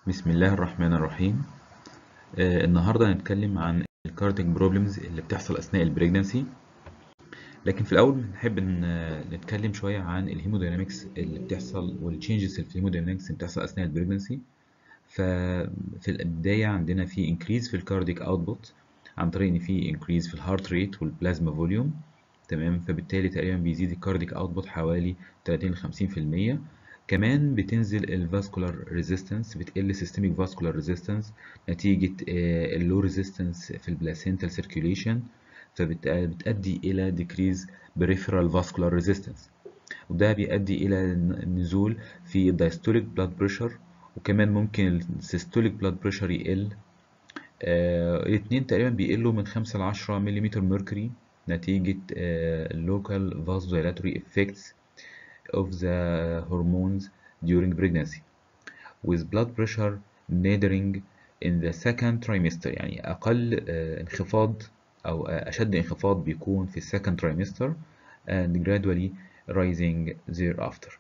بسم الله الرحمن الرحيم آه النهاردة هنتكلم عن الكارديك بروبلمز اللي بتحصل أثناء البريجنسي لكن في الأول نحب إن نتكلم شوية عن الهيموداينامكس اللي بتحصل والتشينجز في الهيموداينامكس اللي بتحصل أثناء البريجنسي ففي البداية عندنا في انكريز في الكارديك اوتبوت عن طريق إن في انكريز في الهارت ريت والبلازما فوليوم تمام فبالتالي تقريبا بيزيد الكارديك اوتبوت حوالي 30 ل 50% كمان بتنزل الفاسكولار ريزيستنس بتقل سيستميك فاسكولار ريزيستنس نتيجة اللو ريزيستنس في البلاسينتال سيركيوليشن فبتؤدي إلى decrease peripheral vascular resistance وده بيؤدي إلى نزول في الدايستوليك بلاد بريشر وكمان ممكن السيستوليك بلاد بريشر يقل آه الاثنين تقريبا بيقلوا من 5 ل 10 ملم ميركوري نتيجة آه local vasodilatory effects of the hormones during pregnancy with blood pressure nattering in the second trimester يعني أقل انخفاض أو أشد انخفاض بيكون في second trimester and gradually rising thereafter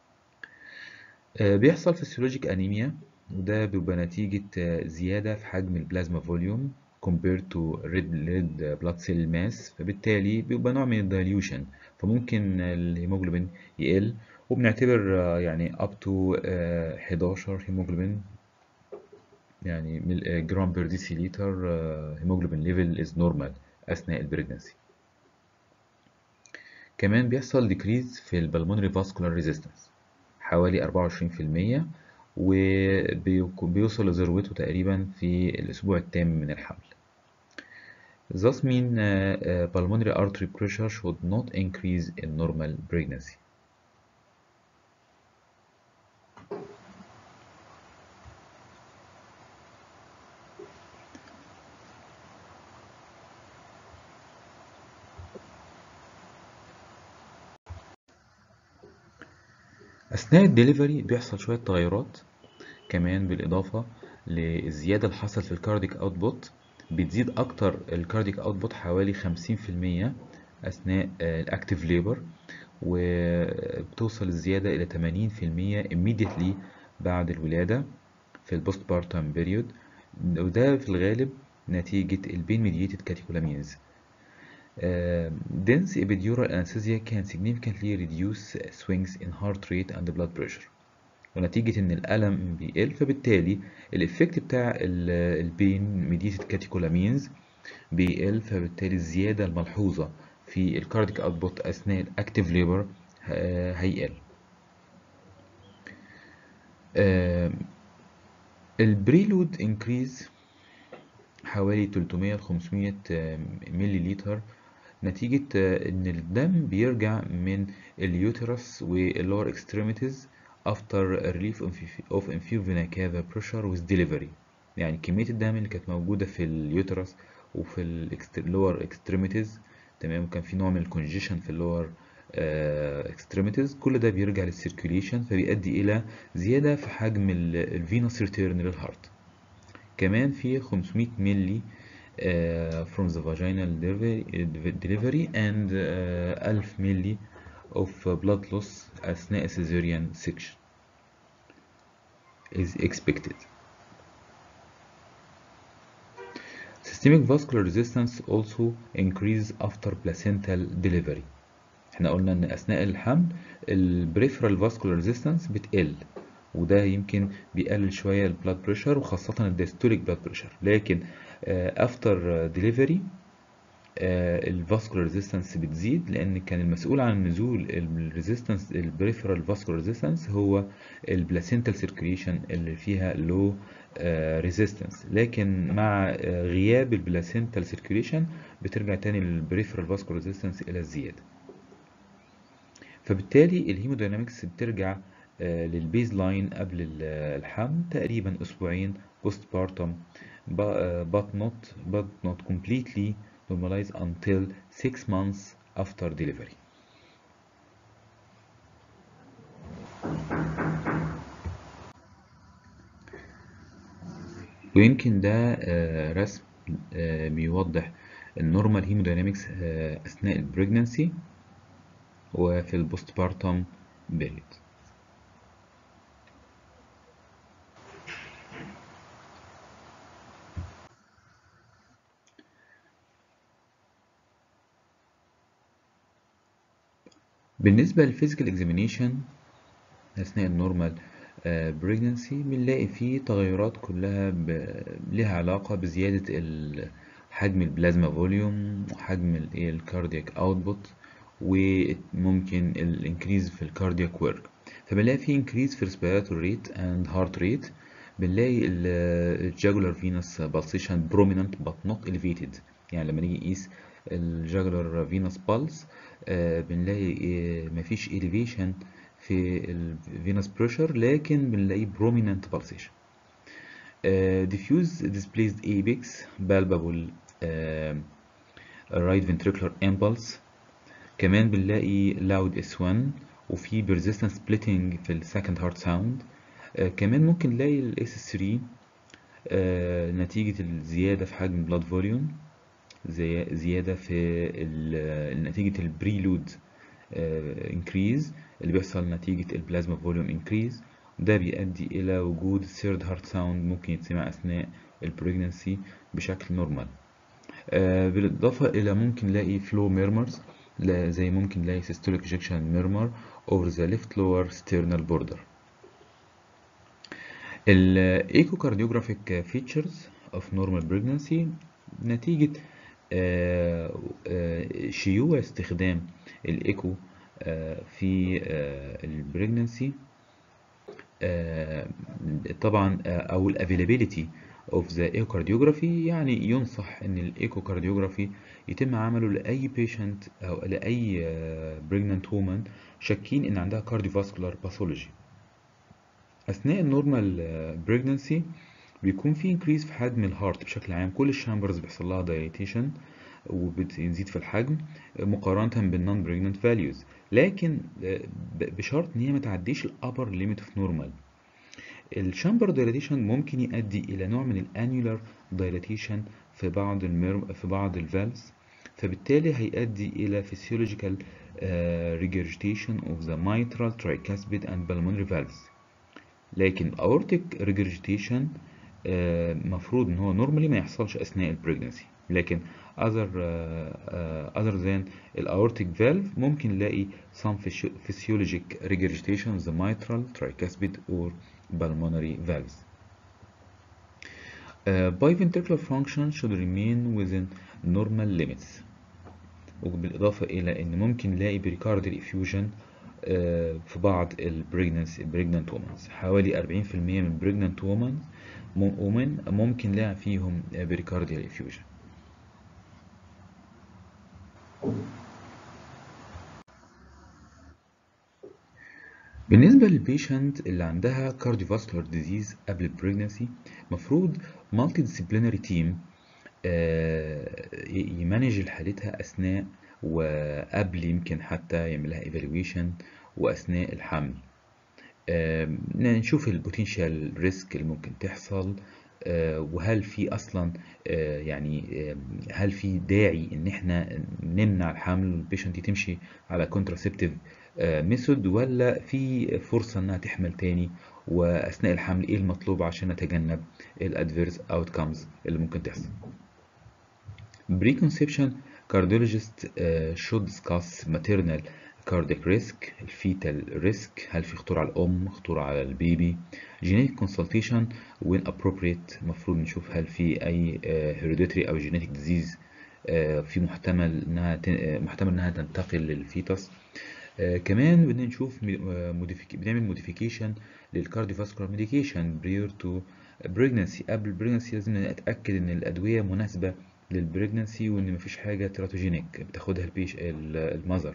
بيحصل فيسيولوجيك أنيميا وده بيبقى نتيجة زيادة في حجم البلازما فوليوم compared to red, red blood cell mass فبالتالي بيبقى نوع من الدايليوشن فممكن الهيموجلوبين يقل وبنعتبر يعني up to 11 هيموجلوبين يعني جرام بير ديسيليتر هيموجلوبين ليفل از نورمال اثناء البريجنسي كمان بيحصل ديكريز في البلمونري فاسكولار ريزيستنس حوالي 24% وبيوصل لذروته تقريبا في الأسبوع الثامن من الحمل. Thus mean uh, uh, pulmonary artery pressure should not increase in normal pregnancy. أثناء الدليفري بيحصل شوية تغيرات كمان بالإضافة للزيادة اللي حصلت في الكارديك أوتبوت بتزيد أكتر الكارديك أوتبوت حوالي 50% أثناء الأكتيف ليبر وبتوصل الزيادة إلى 80% immediately بعد الولادة في البوست بارتم بيريود وده في الغالب نتيجة البين ميديتد كاتيكولامينز Uh, dense epidural anesthesia can significantly reduce swings in heart rate and blood pressure ونتيجة إن الألم بيقل فبالتالي الإفكت بتاع البين ميديتد كاتيكولامينز بيقل فبالتالي الزيادة الملحوظة في الكارديك أوتبوت أثناء الأكتيف ليبر هيقل البريلود انكريز حوالي 300 ل 500 ملي لتر نتيجة إن الدم بيرجع من اليوترس واللور اكستريميتيز after relief of infused vena cava pressure with delivery يعني كمية الدم اللي كانت موجودة في اليوترس وفي اللور اكستريميتيز تمام وكان في نوع من الكونجيشن في اللور اكستريميتيز كل ده بيرجع للسيركيوليشن فبيؤدي إلى زيادة في حجم الفينوس ريتيرن للهارت كمان في 500 ملي Uh, from the vaginal delivery and uh, 1000 ملي of blood loss أثناء cesarean section is expected. Systemic vascular resistance also increase after placental delivery. احنا قلنا ان اثناء الحمل البريفرال فاسكولار ريزيستنس بتقل وده يمكن بيقلل شويه البلاد بريشر وخاصه الديستوليك بلاد بريشر لكن افتر ديليفري الفاسكولار ريزيستنس بتزيد لان كان المسؤول عن نزول الريزيستنس البريفرال فاسكولار ريزيستنس هو البلاسينتال سيركيوليشن اللي فيها لو ريزيستنس لكن مع غياب البلاسينتال سيركيوليشن بترجع تاني للبريفرال فاسكولار ريزيستنس الى الزياده فبالتالي الهيموداينامكس بترجع للبيز لاين قبل الحمل تقريبا اسبوعين بوست بارتم but not but not completely normalize until 6 months after delivery. ويمكن ده رسم بيوضح النورمال هيموداينامكس أثناء البريجنانسي وفي البوست بارتم بيريد بالنسبة للفيزيكال اكزامينيشن أثناء النورمال بريجنسي بنلاقي فيه تغيرات كلها ب... لها علاقة بزيادة ال... حجم البلازما فوليوم وحجم الكاردياك اوتبوت وممكن الانكريز في الكاردياك ورك فبنلاقي في انكريز في respiratory rate and heart rate بنلاقي الجاجولار فينوس pulsation prominent but not elevated يعني لما نيجي نقيس الجاجولار فينوس pulse آه بنلاقي آه مفيش elevation في الفينوس بريشر لكن بنلاقي prominent pulsation uh, diffuse displaced apex palpable uh, right ventricular impulse كمان بنلاقي loud S1 وفي persistent splitting في ال second heart sound uh, كمان ممكن نلاقي ال S3 uh, نتيجة الزيادة في حجم blood volume زي زيادة في نتيجة ال prelude uh, increase اللي بيحصل نتيجة البلازما فوليوم increase ده بيؤدي إلى وجود third heart sound ممكن يتسمع أثناء البريجنسي بشكل نورمال آه بالإضافة إلى ممكن نلاقي flow murmurs زي ممكن نلاقي systolic ejection murmur over the left lower sternal border ال echocardiographic features of normal pregnancy نتيجة آه آه شيوع استخدام الإيكو في البريجنسي طبعا او الافيلابيلتي اوف ذا ايكوكارديوجرافي يعني ينصح ان الايكوكارديوجرافي يتم عمله لاي بيشنت او لاي بريجننت وومن شاكين ان عندها كارديوفاسكولار باثولوجي اثناء النورمال بريجننسي بيكون في انكريز في حجم الهارت بشكل عام كل الشامبرز بيحصل لها دايليتيشن وبتزيد في الحجم مقارنة بالنون بريجننت فاليوز لكن بشرط ان هي ما تعديش الابر ليميت اوف نورمال الشامبر دايليتيشن ممكن يؤدي الى نوع من الانيولار دايليتيشن في بعض المير في بعض الفالفز فبالتالي هيؤدي الى physiological uh, regurgitation of the mitral tricuspid and pulmonary valves لكن aortic regurgitation مفروض ان هو نورمالي ما يحصلش اثناء البريجنسي لكن other uh, uh, other than الاورتيك valve ممكن نلاقي some physiologic regurgitation of the mitral tricuspid or pulmonary valves. Uh, biventricular function should remain within normal limits. وبالإضافة إلى إن ممكن نلاقي pericardial effusion uh, في بعض البريجننس pregnant women حوالي 40% من pregnant women women ممكن نلاقي فيهم pericardial effusion. بالنسبة للبيشنت اللي عندها cardiovascular disease قبل البريجنسي مفروض مالتي ديسيبلينري تيم يمانج حالتها أثناء وقبل يمكن حتى يعملها evaluation وأثناء الحمل نشوف البوتنشال ريسك اللي ممكن تحصل وهل في اصلا يعني هل في داعي ان احنا نمنع الحمل والبيشنت تمشي على كونتراسبتيف ميثود ولا في فرصه انها تحمل تاني واثناء الحمل ايه المطلوب عشان نتجنب الادفيرس اوتكمز اللي ممكن تحصل preconception cardiologist uh, should discuss maternal cardiac risk الفيتال ريسك هل في خطورة على الأم خطورة على البيبي genetic consultation when appropriate المفروض نشوف هل في أي hereditary أو genetic disease في محتمل إنها محتمل إنها تنتقل للفيتس كمان بدنا نشوف بنعمل موديفيكيشن للكارديوفاسكولار ميديكيشن prior to pregnancy قبل البريجنسي لازم نتأكد إن الأدوية مناسبة للبريجنسي وإن مفيش حاجة تراتوجينيك بتاخدها البيش المذر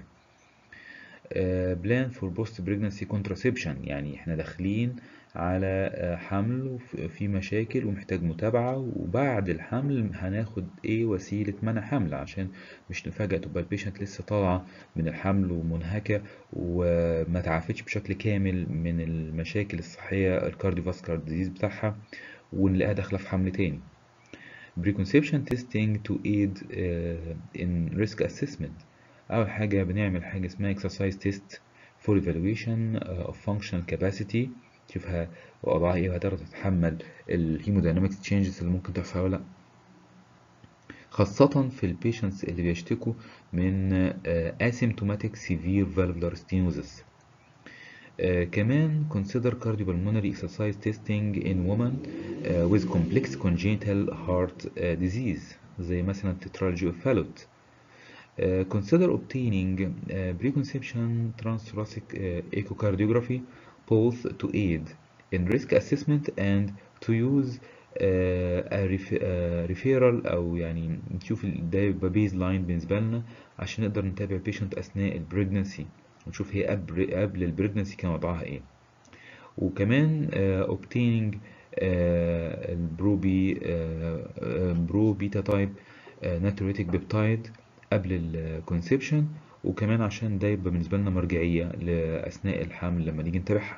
بلان فور بوست بريجنسي كونتراسبشن يعني احنا داخلين على حمل وفي مشاكل ومحتاج متابعة وبعد الحمل هناخد ايه وسيلة منع حمل عشان مش نفاجأ تبقى البيشنت لسه طالعة من الحمل ومنهكة وما تعافتش بشكل كامل من المشاكل الصحية الكارديوفاسكولار ديزيز بتاعها ونلاقيها داخلة في حمل تاني preconception testing to aid uh, in risk assessment أول حاجة بنعمل حاجة اسمها exercise test for evaluation of functional capacity شوفها وضعها ايه وهتقدر تتحمل الهيموداينامكس changes اللي ممكن تحصل ولا لأ خاصة في البيشنتس اللي بيشتكوا من asymptomatic severe valvular stenosis Uh, كمان consider cardiopulmonary exercise testing in women uh, with complex congenital heart uh, disease زي مثلا tetralogy of Fallot. Uh, consider obtaining uh, preconception transthoracic uh, echocardiography both to aid in risk assessment and to use uh, a ref, uh, referral أو يعني نشوف ده يبقى بيز لاين بالنسبة لنا عشان نقدر نتابع patient أثناء البريجنسي ونشوف هي قبل قبل البريجنسي كان وضعها ايه وكمان uh, obtaining uh, البروبي uh, برو بيتا تايب ناتوريتك بيبتايد قبل الكونسبشن وكمان عشان ده يبقى بالنسبه لنا مرجعيه لاثناء الحمل لما نيجي نتابعها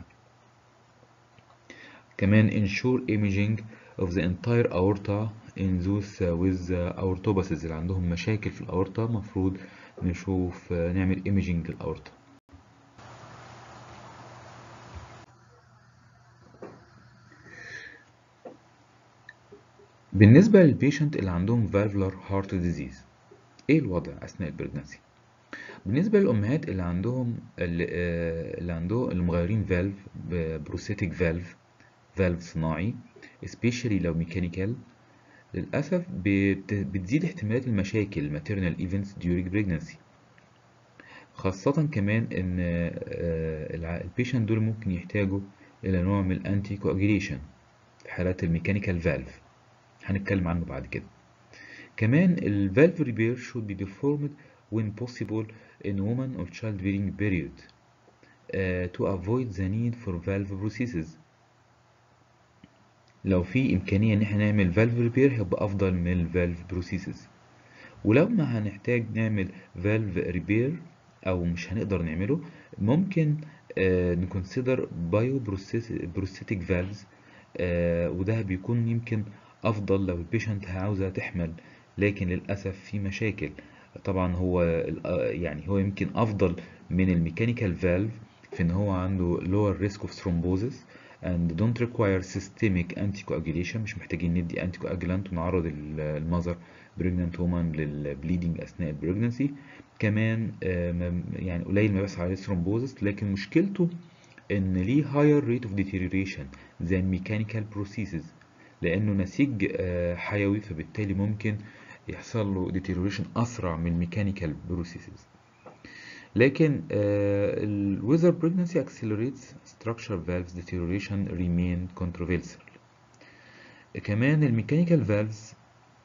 كمان ensure imaging of the entire aorta in those with aortobasis اللي عندهم مشاكل في الاورطه مفروض نشوف نعمل imaging للاورطه بالنسبة للبيشنت اللي عندهم valvular heart disease ايه الوضع اثناء البريجنسي بالنسبة للأمهات اللي عندهم اللي, اللي عندهم اللي مغيرين فالف بروستاتيك فالف فالف صناعي especially لو ميكانيكال للأسف بتزيد احتمالات المشاكل maternal events during pregnancy خاصة كمان إن البيشنت دول ممكن يحتاجوا إلى نوع من الأنتي كواجيليشن في حالات الميكانيكال فالف هنتكلم عنه بعد كده كمان ال valve repair should be performed when possible in woman or childbearing period uh, to avoid the need for valve prosthesis لو في إمكانية إن احنا نعمل valve repair هيبقى أفضل من ال valve prosthesis ولو ما هنحتاج نعمل valve repair أو مش هنقدر نعمله ممكن uh, نكونسيدر بايو بروستاتيك فالفز وده بيكون يمكن افضل لو البيشنت عاوزه تحمل لكن للاسف في مشاكل طبعا هو يعني هو يمكن افضل من الميكانيكال فالف في ان هو عنده lower risk of thrombosis and don't require systemic anticoagulation مش محتاجين ندي anticoagulant ونعرض المذر pregnant woman للبليدنج اثناء البريجنسي كمان يعني قليل ما بيحصل عليه thrombosis لكن مشكلته ان ليه higher rate of deterioration than mechanical processes لانه نسيج حيوي فبالتالي ممكن يحصل له deterioration اسرع من الميكانيكال بروسيسز لكن ال whether pregnancy accelerates structure valves deterioration remain controversial كمان الميكانيكال valves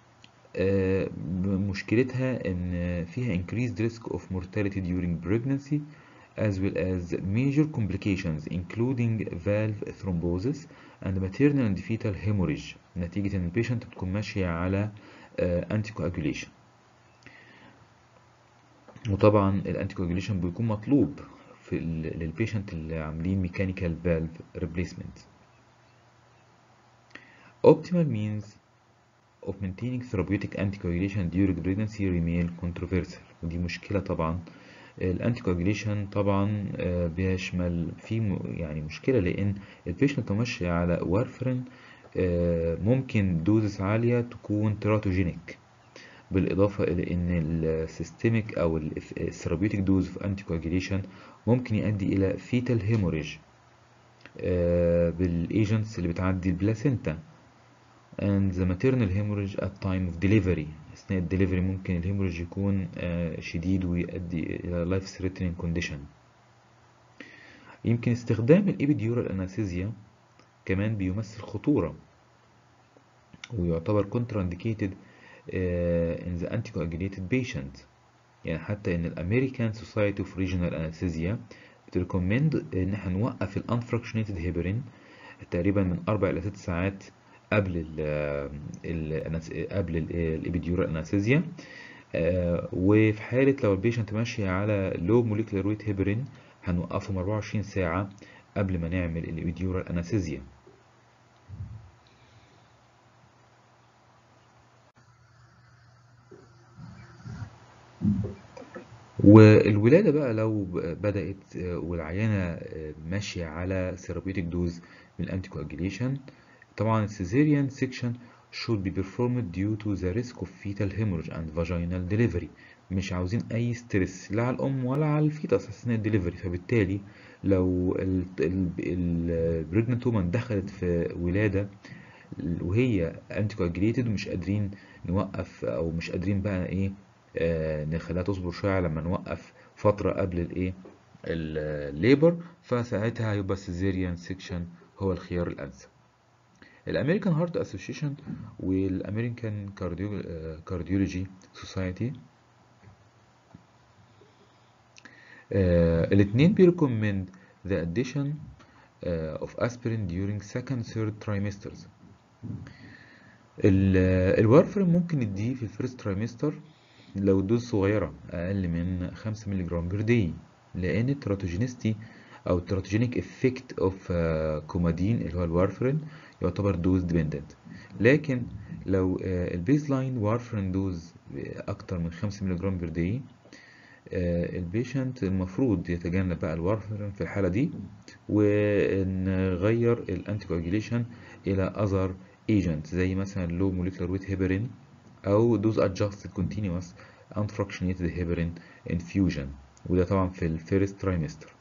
مشكلتها ان فيها increased risk of mortality during pregnancy as well as major complications including valve thrombosis and maternal and fetal hemorrhage نتيجة ان البيشنت بتكون ماشية على انتي كواجوليشن وطبعا الانتي كواجوليشن بيكون مطلوب في للبيشنت اللي عاملين ميكانيكال فالف ريبليسمنت optimal means of maintaining therapeutic anticoagulation during pregnancy remain controversial ودي مشكلة طبعا الانتي كواجوليشن طبعا بيشمل في يعني مشكله لان البيشنت ماشي على وارفرين ممكن دوزس عاليه تكون تراتوجينيك بالاضافه الى ان السيستميك او الثيرابيوتيك دوز في انتي كواجوليشن ممكن يؤدي الى فيتال هيموريج بالايجنتس اللي بتعدي البلاسينتا and the maternal hemorrhage at time of delivery أثناء الدليفري ممكن الهيموريج يكون شديد ويؤدي إلى life threatening condition يمكن استخدام الإبيديورال أنستيزيا كمان بيمثل خطورة ويعتبر contraindicated in the anticoagulated patient يعني حتى إن الأمريكان Society of Regional Anesthesia بتريكومند إن احنا نوقف الانفراكشنيتد هيبرين تقريبا من أربع إلى ست ساعات قبل ال ال قبل الابيديورال انستيزيا وفي حاله لو البيشنت ماشي على لو موليكولار ويت هيبرين هنوقفهم 24 ساعه قبل ما نعمل الابيديورال انستيزيا والولادة بقى لو بدأت والعيانة ماشية على ثيرابيوتيك دوز من الانتي كواجيليشن طبعا السيزيريان سيكشن should be performed due to the risk of fetal hemorrhage and vaginal delivery مش عاوزين اي ستريس لا على الام ولا على الفيتس اثناء الدليفري فبالتالي لو البريجننت وومن دخلت في ولاده وهي انتي كواجريتد ومش قادرين نوقف او مش قادرين بقى ايه آه نخليها تصبر شويه لما نوقف فتره قبل الايه الليبر فساعتها هيبقى السيزيريان سيكشن هو الخيار الانسب الامريكان هارت اسوشيشن والامريكان كارديولوجي سوسايتي الاثنين بيريكومند the addition uh, of aspirin during second third trimesters الوارفرين ممكن نديه في الفيرست ترايمستر لو الدوز صغيرة أقل من 5 مللي جرام بير داي لأن التراتوجينيستي أو التراتوجينيك افكت اوف كومادين اللي هو الوارفرين يعتبر دوز ديبندنت لكن لو البيز لاين وارفرين دوز أكتر من 5 مللي جرام بير داي البيشنت المفروض يتجنب بقى الوارفرين في الحالة دي ونغير الانتي كواجيليشن إلى أذر ايجنت زي مثلا لو موليكولار ويت هيبرين او دوز ادجستد كونتينوس unfractionated هيبرين انفيوجن وده طبعا في الفيرست ترايمستر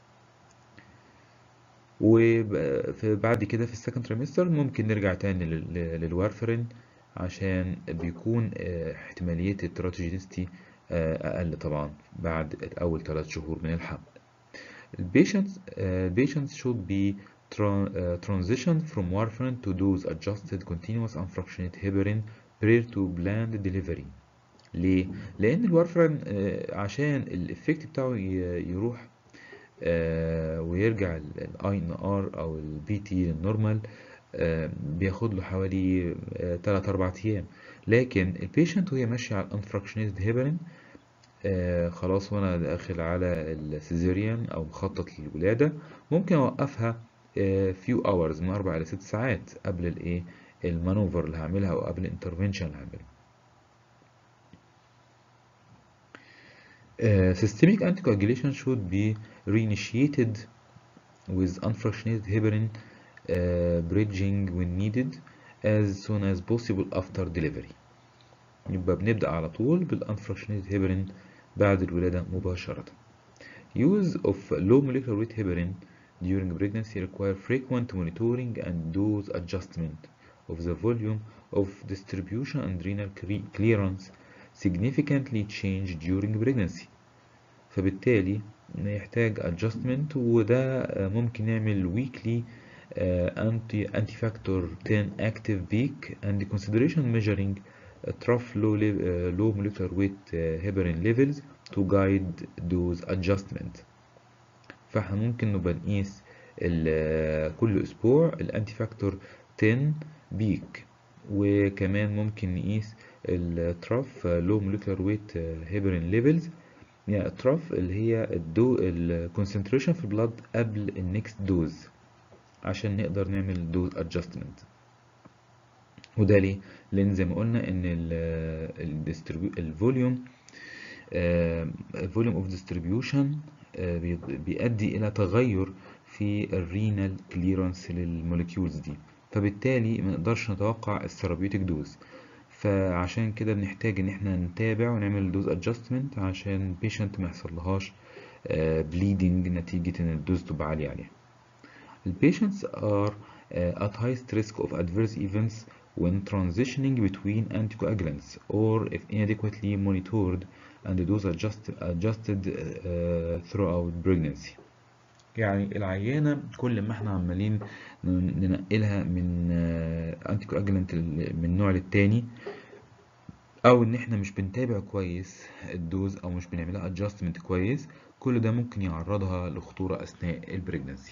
وبعد كده في السكند ترايمستر ممكن نرجع تاني للوارفرين عشان بيكون احتمالية التراتوجينيستي اقل طبعا بعد اول ثلاث شهور من الحمل البيشنتس patients should be transition from warfarin to dose adjusted continuous unfractionated heparin prior to planned delivery ليه؟ لأن الوارفرين عشان الإفكت بتاعه يروح ويرجع الاي ان ار او البي تي للنورمال بياخد له حوالي 3 4 ايام لكن البيشنت وهي ماشيه على الانفراكشنيزد هيبرين خلاص وانا داخل على السيزيريان او مخطط للولاده ممكن اوقفها few hours من 4 إلى 6 ساعات قبل الايه المانوفر اللي هعملها او قبل الانترفنشن اللي هعمله Uh, systemic anticoagulation should be reinitiated with unfractionated heparin uh, bridging when needed as soon as possible after delivery. يبقى بنبدأ على طول بالunfractionated heparin بعد الولادة مباشرة. Use of low molecular weight heparin during pregnancy require frequent monitoring and dose adjustment of the volume of distribution and renal clearance significantly change during pregnancy فبالتالي يحتاج adjustment وده ممكن نعمل weekly anti anti factor 10 active peak and consideration measuring trough low, low molecular weight heparin levels to guide dose adjustment فاحنا ممكن نبقى نقيس كل اسبوع الانتي فاكتور 10 بيك وكمان ممكن نقيس التراف لو موليكولار ويت هيبرين ليفلز يعني التراف اللي هي الدو الكونسنتريشن في البلاد قبل النكست دوز عشان نقدر نعمل دوز ادجستمنت وده ليه لان زي ما قلنا ان الفوليوم الفوليوم اوف ديستريبيوشن بيؤدي الى تغير في الرينال كليرنس للموليكيولز دي فبالتالي ما نقدرش نتوقع الثيرابيوتيك دوز فعشان كده بنحتاج ان احنا نتابع ونعمل دوز ادجستمنت عشان البيشنت ما يحصلهاش بليدنج نتيجة ان الدوز تبقى عالية عليها البيشنتس are uh, at highest risk of adverse events when transitioning between anticoagulants or if inadequately monitored and the dose adjusted, adjusted uh, throughout pregnancy يعني العيانة كل ما احنا عمالين ننقلها من انتي كواجلانت من النوع للتاني او ان احنا مش بنتابع كويس الدوز او مش بنعملها ادجستمنت كويس كل ده ممكن يعرضها لخطورة اثناء البريجنسي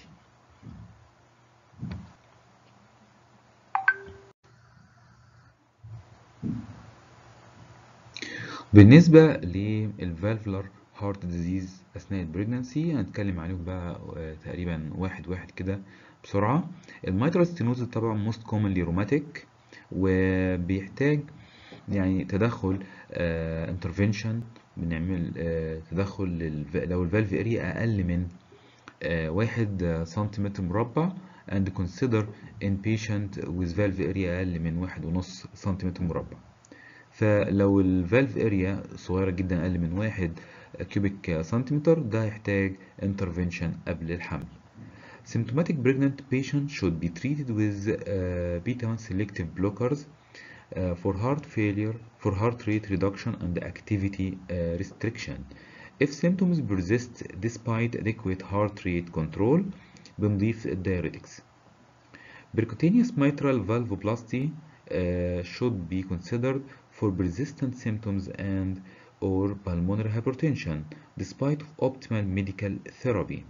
بالنسبة للفالفولار هارت ديزيز أثناء البريجنانسي هنتكلم عليهم بقى تقريبا واحد واحد كده بسرعة الميترال ستينوز طبعا موست كومنلي روماتيك وبيحتاج يعني تدخل انترفنشن بنعمل آه تدخل لو الفالف اريا أقل من آه واحد سنتيمتر مربع and consider in patient with valve area أقل من واحد ونص سنتيمتر مربع فلو الفالف اريا صغيرة جدا أقل من واحد كيوبيك سنتيمتر ده هيحتاج intervention قبل الحمل symptomatic pregnant patient should be treated with uh, beta-1 selective blockers uh, for heart failure, for heart rate reduction and activity uh, restriction. If symptoms persist despite adequate heart rate control, بنضيف diuretics. Percutaneous mitral valvoplasty uh, should be considered for persistent symptoms and or pulmonary hypertension despite of optimal medical therapy.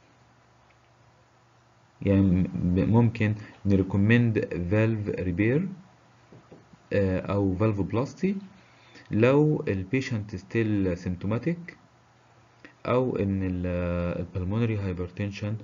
يعني ممكن نريكومند فالف ريبير او فالفوبلاستي لو البيشنت ستيل سيمتوماتيك او ان البلمونري هايبرتنشن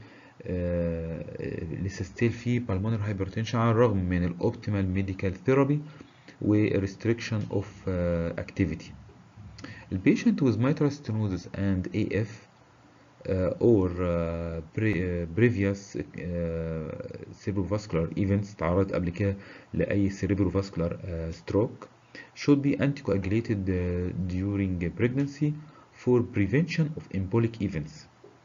لسه ستيل في بالمونري هايبرتنشن على الرغم من الاوبتيمال ميديكال ثيرابي وريستريكشن اوف اكتيفيتي البيشنت with mitral stenosis and AF uh, or uh, pre, uh, previous uh, cerebrovascular events تعرضت قبل كده لأي cerebrovascular uh, stroke should be anticoagulated uh, during pregnancy for prevention of embolic events.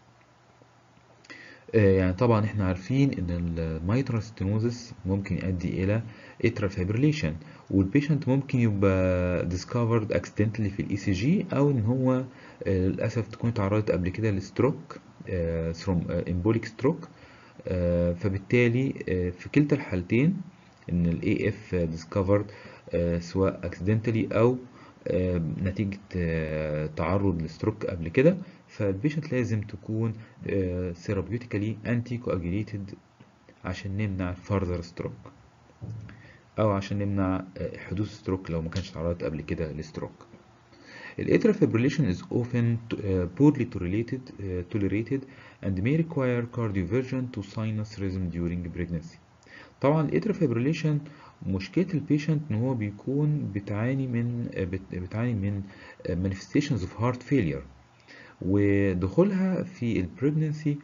uh, يعني طبعا احنا عارفين ان الميترال ستينوزس ممكن يؤدي الى اترال فيبريليشن والبيشنت ممكن يبقى discovered accidentally في الاي سي جي او ان هو uh, للاسف تكون اتعرضت قبل كده لستروك امبوليك ستروك فبالتالي uh, في كلتا الحالتين ان الاي اف discovered uh, سواء accidentally او نتيجة تعرض لستروك قبل كده فالبيشنت لازم تكون ثيرابيوتيكالي انتي كواجيليتد عشان نمنع فارذر ستروك او عشان نمنع حدوث ستروك لو ما كانش تعرضت قبل كده لستروك الاترال fibrillation is often poorly tolerated, uh, tolerated and may require cardioversion to sinus rhythm during pregnancy طبعا الاترال fibrillation مشكلة البيشنت ان هو بيكون بتعاني من بتعاني من manifestations of heart failure ودخولها في البريجنسي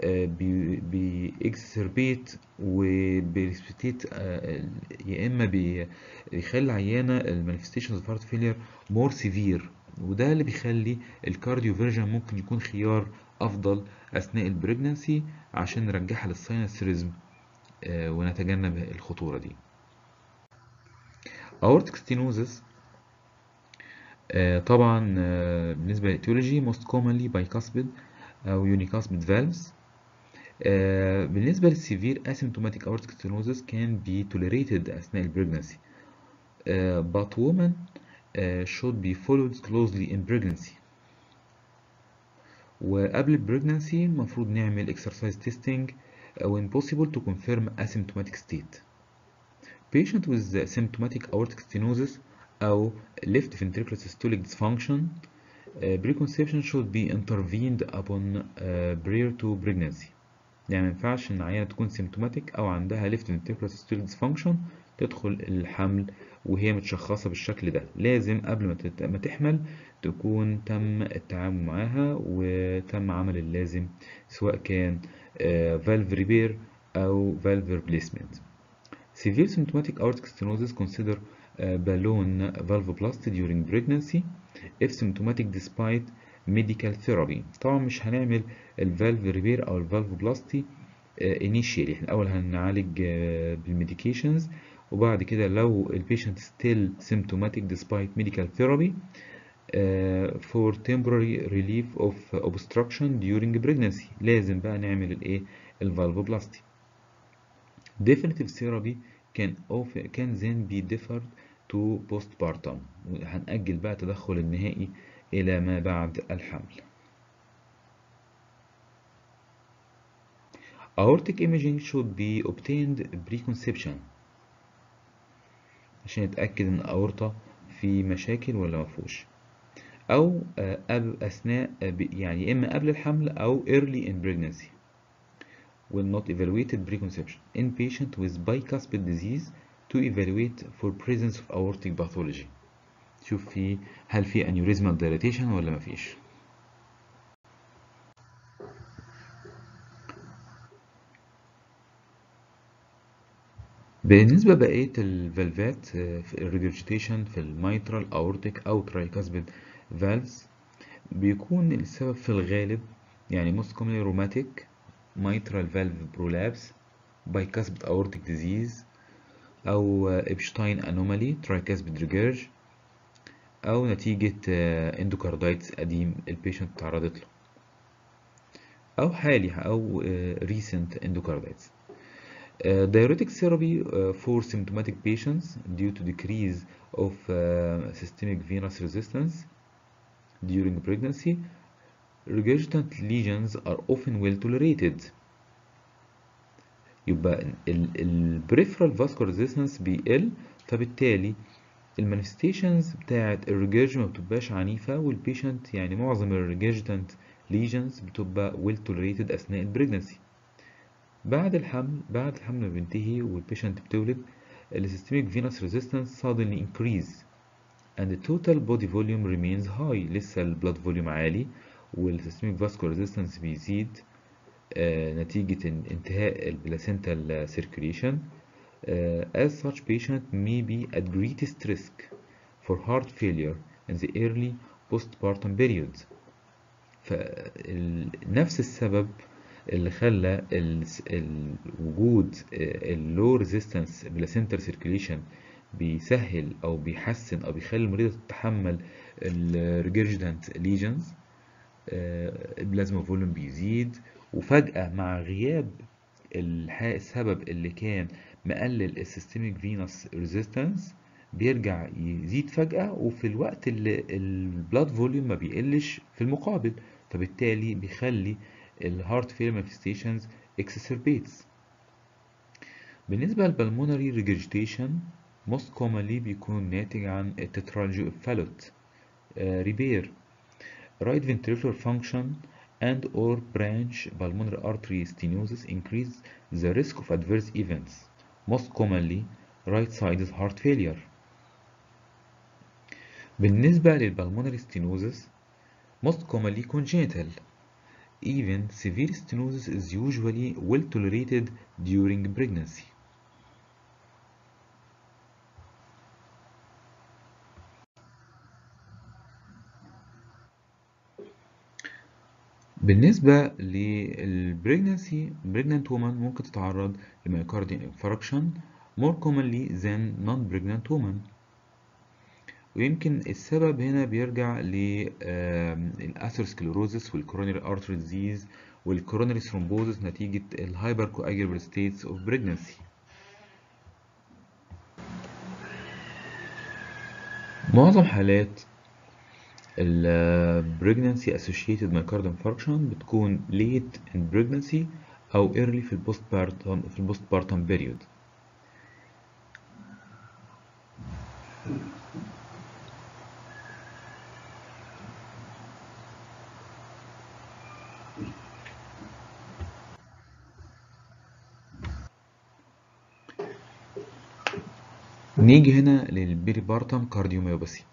بيكسربيت وبيرسبيتيت يا اما بيخلي العيانه المانيفستيشنز اوف هارت فيلير مور سيفير وده اللي بيخلي الكارديو فيرجن ممكن يكون خيار افضل اثناء البريجنسي عشان نرجعها للساينس ريزم ونتجنب الخطوره دي aortic stenosis آه طبعا آه بالنسبة للإتيولوجي most commonly bicuspid أو unicuspid valves آه بالنسبة للسيفير asymptomatic aortic stenosis can be tolerated أثناء البريجنسي but women should be followed closely in pregnancy وقبل البريجنسي المفروض نعمل exercise testing when possible to confirm asymptomatic state patient with symptomatic aortic stenosis أو left ventricular systolic dysfunction uh, preconception should be intervened upon uh, prior to pregnancy يعني ما ينفعش ان عيانة تكون symptomatic أو عندها left ventricular systolic dysfunction تدخل الحمل وهي متشخصة بالشكل ده لازم قبل ما, تت... ما تحمل تكون تم التعامل معاها وتم عمل اللازم سواء كان uh, valve repair أو valve replacement Severe symptomatic aortic stenosis consider uh, balloon valvoplasty during pregnancy if symptomatic despite medical therapy طبعا مش هنعمل الفالف ريبير او الفالفوبلاستي initially احنا الاول هنعالج uh, بالميديكيشنز وبعد كده لو البيشنت still symptomatic despite medical therapy uh, for temporary relief of obstruction during pregnancy لازم بقى نعمل الايه الفالفوبلاستي definitive therapy can often can then be deferred to postpartum هنأجل بقى تدخل النهائي إلى ما بعد الحمل aortic imaging should be obtained preconception عشان نتأكد إن الأورطة في مشاكل ولا مفهوش أو أثناء يعني إما قبل الحمل أو early in pregnancy will not evaluated preconception in patient with bicuspid disease to evaluate for presence of aortic pathology شوف في هل في aneurysmal dilatation ولا مفيش بالنسبة بقية الفالفات في الريجرجيتيشن في الميترال اورتيك او ترايكاسبيد فالفز بيكون السبب في الغالب يعني most commonly rheumatic mitral valve prolapse bicuspid aortic disease أو إبشتاين anomaly tricuspid regurg أو نتيجة اندوكاردايتس قديم البيشنت تعرضت له أو حالي أو recent endocarditis Uh, diuretic therapy uh, for symptomatic patients due to decrease of uh, systemic venous resistance during pregnancy regurgitant lesions are often well tolerated يبقى ال peripheral vascular resistance بيقل فبالتالي المانيفستيشنز بتاعت الريجرج ما بتبقاش عنيفة والبيشنت يعني معظم الريجرجتنت ليجنز بتبقى well tolerated أثناء البريجنسي بعد الحمل بعد الحمل ما بينتهي والبيشنت بتولد السيستميك فينوس ريزيستنس suddenly increase and the total body volume remains high لسه البلاد فوليوم عالي والسيستميك فاسكولار ريزيستنس بيزيد آه نتيجة انتهاء البلاسنتال circulation uh, as such patient may be at greatest risk for heart failure in the early postpartum period فنفس السبب اللي خلى وجود اللو ريزيستنس بلاسنتال سيركيليشن بيسهل او بيحسن او بيخلي المريضه تتحمل الريجرجدانت ليجنز البلازما فوليوم بيزيد وفجاه مع غياب السبب اللي كان مقلل السيستميك فينوس ريزيستنس بيرجع يزيد فجأة وفي الوقت اللي البلاد فوليوم ما بيقلش في المقابل فبالتالي بيخلي الهارت فيل مانيفستيشنز exacerbates بالنسبة للبلمونري ريجرجيتيشن most commonly بيكون ناتج عن التترالجي فالوت ريبير right ventricular function and or branch pulmonary artery stenosis increase the risk of adverse events most commonly right sided heart failure بالنسبة للبلمونري stenosis most commonly congenital even severe stenosis is usually well tolerated during pregnancy. بالنسبة للبريجنسي pregnant woman ممكن تتعرض لميوكارديال infarction more commonly than non-pregnant woman ويمكن السبب هنا بيرجع للأثيروسكليروزس والكورونري ارتري ديزيز والكورونري ثرومبوزس نتيجة الهايبر كواجولابل ستيتس اوف بريجنسي معظم حالات ال pregnancy associated myocardial infarction بتكون late in pregnancy أو early في البوستبارتم في البوستبارتم period نيجي هنا للبيريبارتم كارديوميوباثي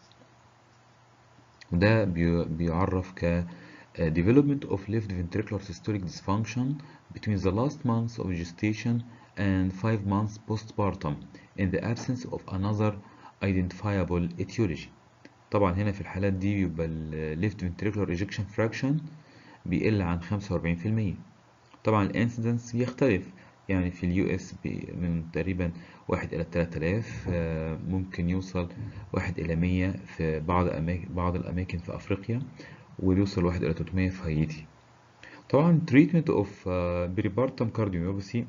وده بيعرف ك development of left ventricular systolic dysfunction between the last months of gestation and 5 months postpartum in the absence of another identifiable etiology طبعا هنا في الحالات دي بيبقى ال left ventricular ejection fraction بيقل عن 45% طبعا الانسيدنس بيختلف يعني في اليو اس من تقريبا واحد إلى تلات آلاف ممكن يوصل واحد إلى مية في بعض أماكن بعض الأماكن في أفريقيا ويوصل واحد إلى تلتمية في هايتي طبعا treatment of peripartum cardiomyopathy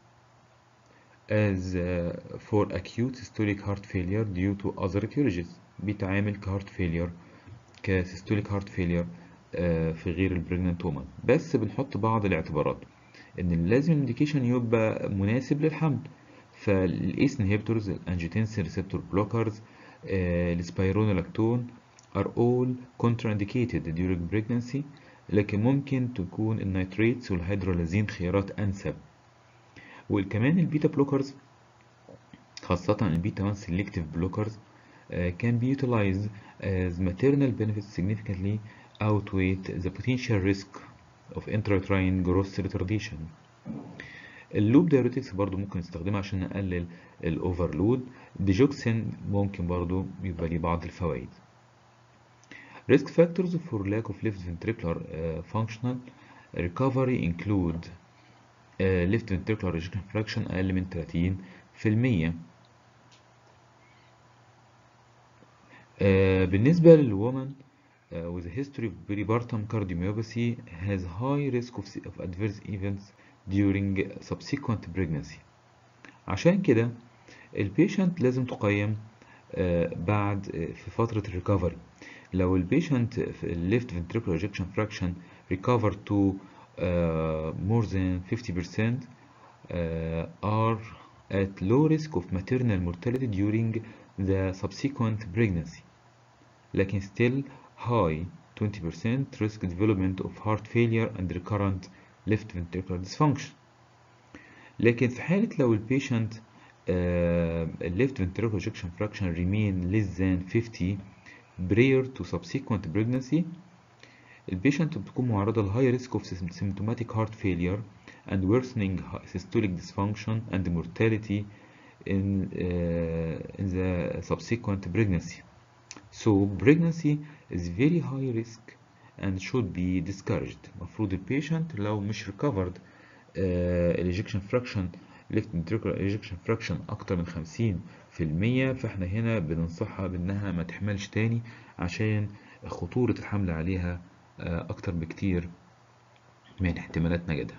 as for acute systolic heart failure due to other etiologies بيتعامل كهارت failure كسيستوليك هارت failure في غير البريجننت وومن بس بنحط بعض الاعتبارات ان لازم الانديكيشن يبقى مناسب للحمل فالايس انهبيتورز الانجيوتنسين ريسبتور بلوكرز السبايرونولاكتون are all contraindicated during pregnancy لكن ممكن تكون النيتريتس والهيدرولازين خيارات انسب وكمان البيتا بلوكرز خاصة البيتا 1 selective blockers uh, can be utilized as maternal benefits significantly outweigh the potential risk of intrauterine growth retardation. اللوب دايوريتكس برضو ممكن نستخدمها عشان نقلل الاوفرلود ديجوكسين ممكن برضو يبقى ليه بعض الفوائد risk factors for lack of left ventricular uh, functional recovery include uh, left ventricular ejection fraction أقل من 30% uh, بالنسبة للwoman uh, with a history of peripartum cardiomyopathy has high risk of, of adverse events during subsequent pregnancy عشان كده البيشنت لازم تقيم uh, بعد uh, في فترة الريكفري لو البيشنت في left ventricular ejection fraction recovered to uh, more than 50% uh, are at low risk of maternal mortality during the subsequent pregnancy لكن still high 20% risk development of heart failure and recurrent left ventricular dysfunction لكن في حالة لو البيشنت uh, left ventricular ejection fraction remain less than 50 prior to subsequent pregnancy البيشنت بتكون معرضة لهاي risk of symptomatic heart failure and worsening systolic dysfunction and mortality in, uh, in the subsequent pregnancy. So pregnancy is very high risk and should be discouraged. المفروض البيشنت لو مش recovered uh, ejection fraction left ventricular ejection fraction أكتر من 50% فاحنا هنا بننصحها بأنها ما تحملش تاني عشان خطورة الحمل عليها أكتر بكتير من احتمالات نجدها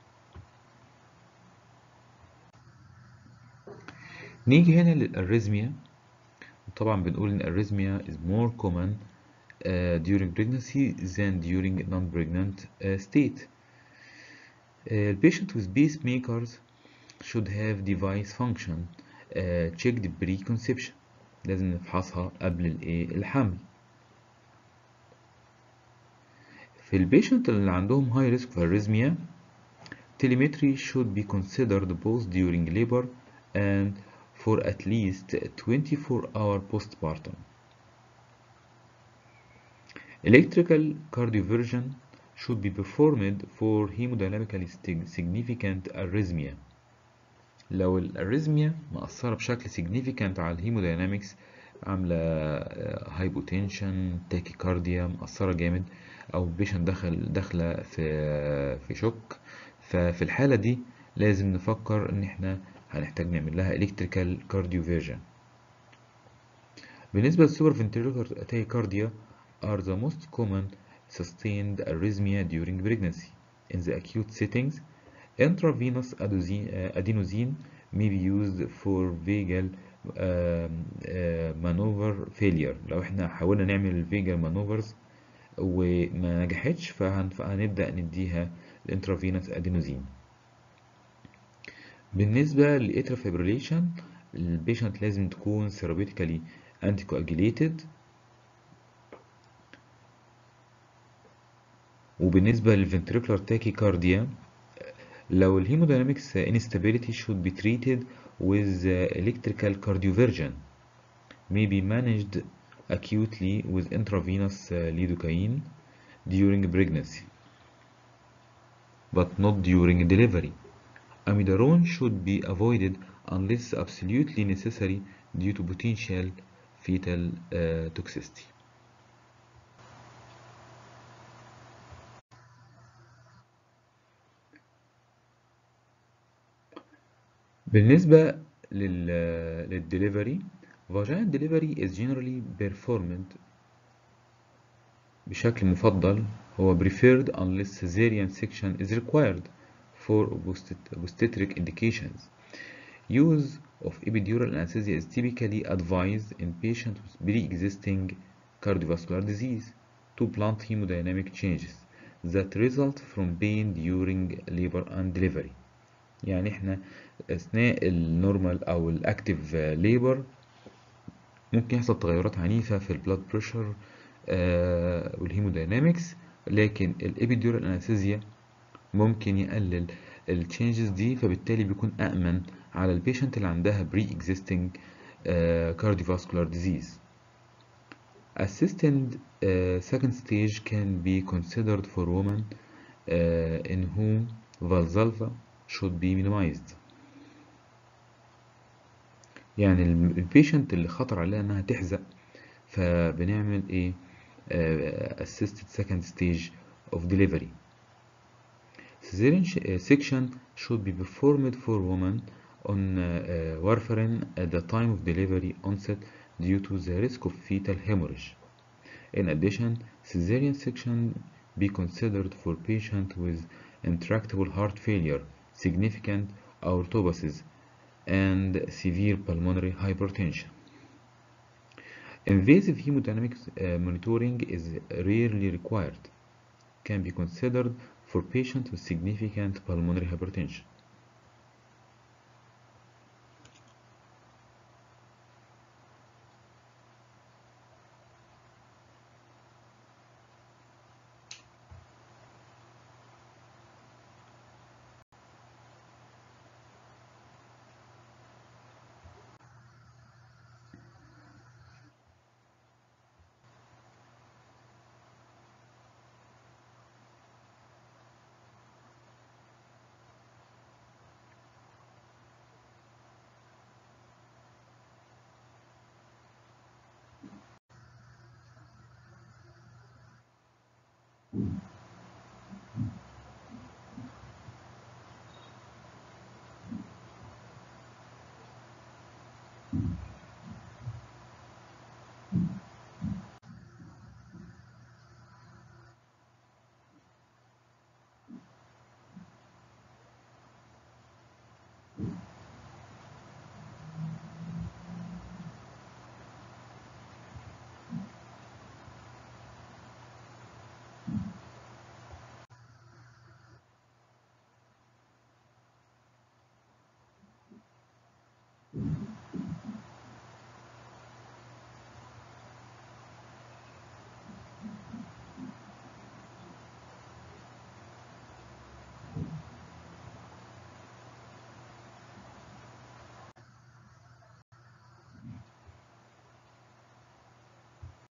نيجي هنا للأريزميا طبعا بنقول إن الأريزميا is more common uh, during pregnancy than during non-pregnant uh, state. Uh, patient with pacemakers should have device function uh, checked pre-conception لازم نفحصها قبل الايه الحمل في البيشنت اللي عندهم high risk of arrhythmia telemetry should be considered both during labor and for at least 24 hour postpartum electrical cardioversion should be performed for hemodynamically significant arrhythmia لو الاريزميا مأثرة بشكل significant على الهيموداينامكس عاملة هايبوتنشن تاكيكارديا مأثرة جامد أو البيشنت دخل داخلة في في شوك ففي الحالة دي لازم نفكر إن إحنا هنحتاج نعمل لها electrical cardioversion بالنسبة للسوبر ventricular tachycardia are the most common sustained arrhythmia during pregnancy in the acute settings intravenous adenosine may be used for vagal uh, uh, maneuver failure لو احنا حاولنا نعمل الفيجال maneuvers وما نجحتش فهنبدأ نديها الانترافينوس ادينوزين بالنسبة للاترا فيبريليشن البيشنت لازم تكون ثيرابيوتيكالي انتي كواجيليتد وبالنسبة للفنتريكولار تاكيكارديا لو الهيمودynamics instability should be treated with electrical cardioversion may be managed acutely with intravenous lidocaine during pregnancy but not during delivery amiodarone should be avoided unless absolutely necessary due to potential fetal uh, toxicity بالنسبة لل للدليفري vaginal delivery is generally performed بشكل مفضل هو preferred unless cesarean section is required for obstetric indications. Use of epidural anesthesia is typically advised in patients with pre-existing cardiovascular disease to blunt hemodynamic changes that result from pain during labor and delivery. يعني احنا اثناء النورمال او الاكتيف ليبر ممكن يحصل تغيرات عنيفه في البلاد بريشر والهيموداينامكس لكن الابيدورال انستيزيا ممكن يقلل التشينجز دي فبالتالي بيكون امن على البيشنت اللي عندها بري اكزيستنج cardiovascular disease assisted uh, second stage can be considered for women uh, in whom valsalva should be minimized يعني البيشنت اللي خطر عليها انها تحزق فبنعمل ايه uh, assisted second stage of delivery cesarean section should be performed for women on uh, warfarin at the time of delivery onset due to the risk of fetal hemorrhage in addition cesarean section be considered for patients with intractable heart failure significant aortobasis and severe pulmonary hypertension Invasive hemodynamic uh, monitoring is rarely required. Can be considered for patients with significant pulmonary hypertension.